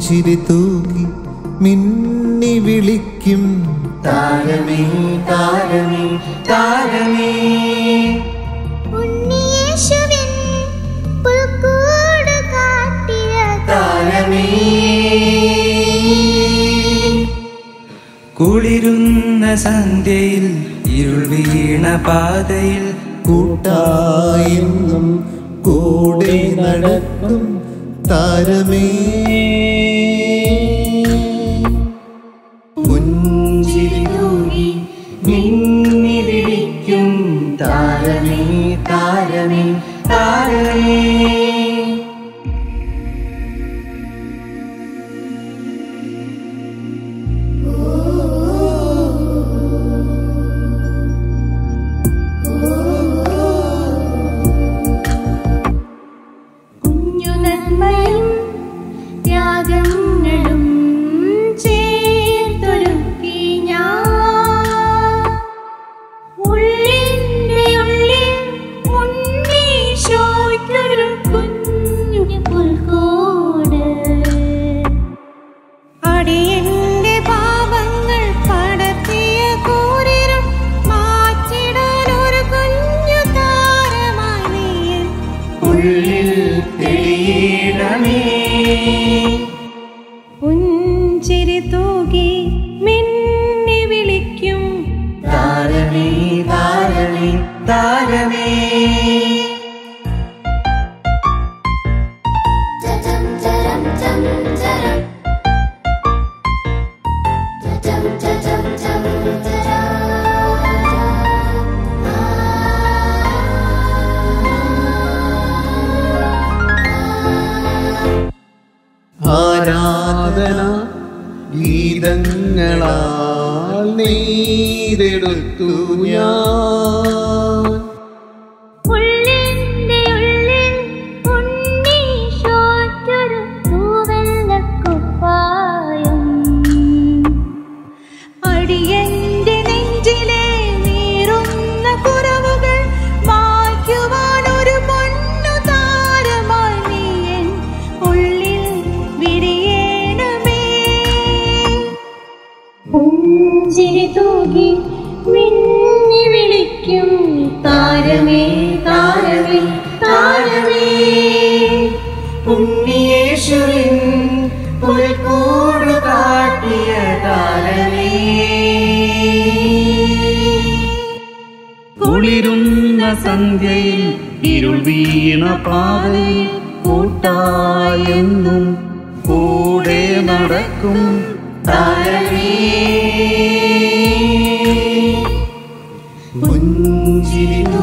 പുഞ്ചിരി തൂകി മിന്നി വിളിക്കും താരമേ താരമേ താരമേ ഉണ്ണിയേശുവിൻ പുൽക്കൂട് കാട്ടിയ താരമേ കുളിരുന്ന സന്ധ്യയിൽ ഇരുൾ വീണ പാതയിൽ കൂട്ടായെന്നും കൂടെ നടക്കും താരമേ പുഞ്ചിരി തൂകി മിന്നി വിളിക്കും താരമേ താരമേ താരമേ കുഞ്ഞു നന്മയും ത്യാഗങ്ങളും ചേർത്തൊരുക്കി ഞാൻ ഉള്ളിൻ്റെ ഉള്ളിൽ ഉണ്ണീശോയ്ക്കൊരു കുഞ്ഞു പുൽക്കൂട് അടിയന്റെ പാപങ്ങൾ പടർത്തിയ കൂരിരുൾ മാറ്റിടാൻ ഒരു കുഞ്ഞു താരമായി നീയൻ ഉള്ളിൽ തെളിയിടമേ പുഞ്ചിരി തൂകി മിന്നി വിളിക്കും താരമേ താരമേ താരമേ ആരാധന ഗീതങ്ങളാൽ നെയ്തെടുത്തു ഞാൻ ഉള്ളിന്റെ ഉള്ളിൽ ഉണ്ണീശോയ്ക്കൊരു തൂവെള്ളക്കുപ്പായം അടിയന്റെ നെഞ്ചിലെ നീറുന്ന കുറവുകൾ മായ്ക്കുവാൻ ഒരു പൊന്നു താരമായി നീയൻ ഉള്ളിൽ വിരിയണമേ പുഞ്ചിരി തൂകി മിന്നി വിളിക്കും താരമേ താരമേ താരമേ ഉണ്ണിയേശുവിൻ പുൽക്കൂട് കാട്ടിയ താരമേ കുളിരുന്ന സന്ധ്യയിൽ ഇരുൾ വീണ പാതയിൽ കൂട്ടായെന്നും കൂടെ നടക്കും താരമേ പുഞ്ചിരി